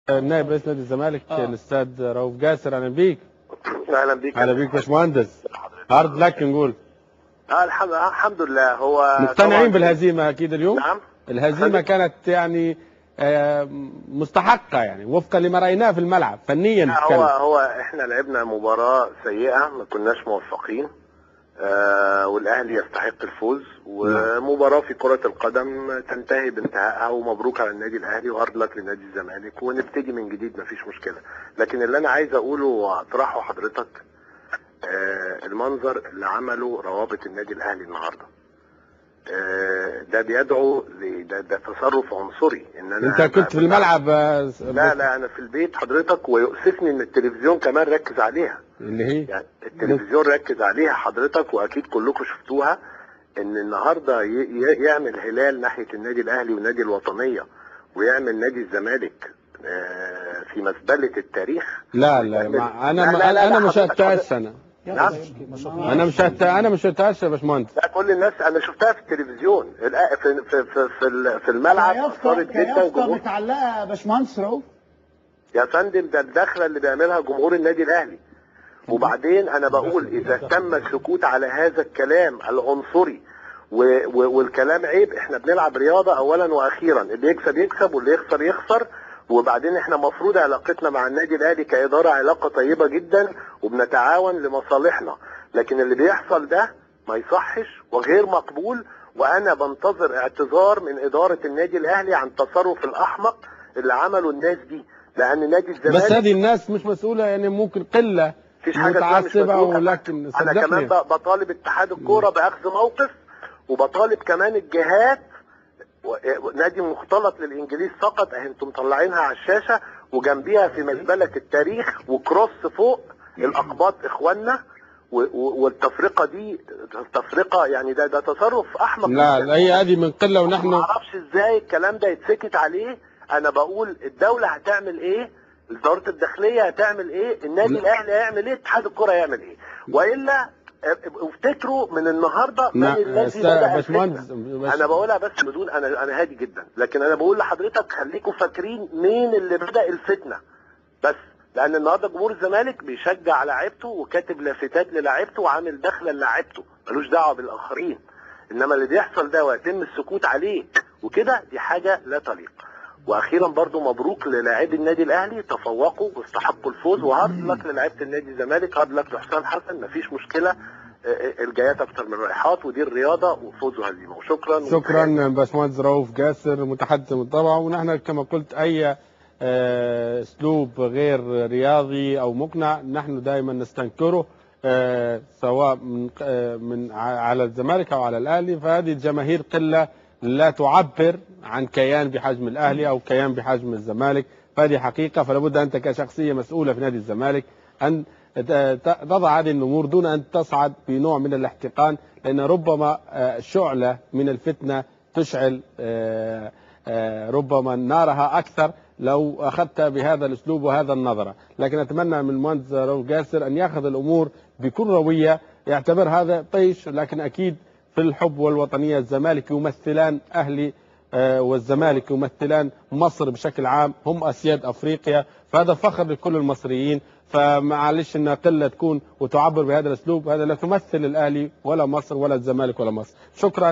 نائب رئيس نادي الزمالك آه. الاستاذ رؤوف جاسر اهلا بيك اهلا بيك اهلا بيك باشمهندس هارد لك نقول آه الحمد, آه الحمد لله هو مقتنعين طبعاً- بالهزيمه اكيد اليوم نعم الهزيمه خلي- كانت يعني آه، مستحقه يعني وفقا لما رايناه في الملعب فنيا لا، هو نتكلم. هو احنا لعبنا مباراة سيئة ما كناش موفقين آه والاهلي يستحق الفوز ومباراة في كرة القدم تنتهي بانتهائها ومبروك على النادي الاهلي وهارد لك لنادي الزمالك ونبتدي من جديد مفيش مشكلة لكن اللي انا عايز اقوله واطرحه حضرتك آه المنظر اللي عمله روابط النادي الاهلي النهارده آه ده بيدعو ل- ده, ده تصرف عنصري ان انا انت كنت في الملعب آه، لا لا انا في البيت حضرتك ويؤسفني ان التلفزيون كمان ركز عليها اللي هي يعني التلفزيون ركز عليها حضرتك واكيد كلكم شفتوها ان النهارده ي- ي- يعمل هلال ناحيه النادي الاهلي والنادي الوطنيه ويعمل نادي الزمالك آه، في مزبله التاريخ لا لا ما انا لا، ما لا، لا، انا ما حضرتك- شاهدتهاش انا نعم انا مش شاهدت- انا ما شاهدتهاش يا باشمهندس لا كل الناس انا شفتها في التلفزيون الآ- في في في, في, ال- في الملعب كيافطة اثرت جدا كيافطة جمهور متعلقة يا باشمهندس رؤوف يا فندم ده الدخله اللي بيعملها جمهور النادي الاهلي وبعدين انا بقول اذا تم السكوت على هذا الكلام العنصري و- و- والكلام عيب احنا بنلعب رياضه اولا واخيرا اللي يكسب يكسب واللي يخسر يخسر وبعدين احنا مفروض علاقتنا مع النادي الاهلي كاداره علاقه طيبه جدا وبنتعاون لمصالحنا لكن اللي بيحصل ده ما يصحش وغير مقبول وانا بنتظر اعتذار من اداره النادي الاهلي عن التصرف الاحمق اللي عمله الناس دي لان نادي الزمالك بس هذه الناس مش مسؤوله يعني ممكن قله مفيش حاجه اسمها مش متعصبه مسؤول. ولكن انا كمان صدقني ب- بطالب اتحاد الكوره باخذ موقف وبطالب كمان الجهات و- نادي مختلط للانجليز فقط اهي انتم مطلعينها على الشاشه وجنبيها في مزبله التاريخ وكروس فوق الاقباط اخواننا و- و- والتفرقه دي تفرقه يعني ده ده تصرف احمق لا جداً. لا هي هذه من قله ما ونحن اعرفش ازاي الكلام ده يتسكت عليه انا بقول الدوله هتعمل ايه وزاره الداخليه هتعمل ايه النادي لا. الاهلي هيعمل ايه اتحاد الكره هيعمل ايه والا اه، افتكروا من النهارده من لا الذي أستاذ بدأ باشمهندس الفتنة. باش- انا بقولها بس بدون انا انا هادي جدا لكن انا بقول لحضرتك خليكم فاكرين مين اللي بدا الفتنه بس لان النهارده جمهور الزمالك بيشجع لعيبته وكاتب لافتات للاعيبته وعامل دخله للاعيبته ملوش دعوه بالاخرين انما اللي بيحصل ده ويتم السكوت عليه وكده دي حاجه لا تليق واخيرا برضو مبروك للاعبي النادي الاهلي تفوقوا واستحقوا الفوز وهارد لك للاعيبه النادي الزمالك هارد لك لحسام حسن مفيش مشكله اه، اه، الجايات اكتر من الرايحات ودي الرياضه وفوز وهزيمه وشكرا شكرا باشمهندس رؤوف جاسر متحدث المطبعة ونحن كما قلت اي آه، اسلوب غير رياضي او مقنع نحن دائما نستنكره آه، سواء من آه، من ع- على الزمالك او على الاهلي فهذه الجماهير قله لا تعبر عن كيان بحجم الاهلي او كيان بحجم الزمالك فهذه حقيقه فلا بد انت كشخصيه مسؤوله في نادي الزمالك ان ت- ت- تضع هذه الامور دون ان تصعد بنوع من الاحتقان لان ربما آه، شعله من الفتنه تشعل آه، آه، ربما نارها اكثر لو اخذت بهذا الاسلوب وهذا النظره، لكن اتمنى من المهندس رؤوف جاسر ان ياخذ الامور بكل رويه يعتبر هذا طيش لكن اكيد في الحب والوطنيه الزمالك يمثلان اهلي آه، والزمالك يمثلان مصر بشكل عام هم اسياد افريقيا فهذا فخر لكل المصريين فمعلش ان قله تكون وتعبر بهذا الاسلوب هذا لا تمثل الاهلي ولا مصر ولا الزمالك ولا مصر شكرا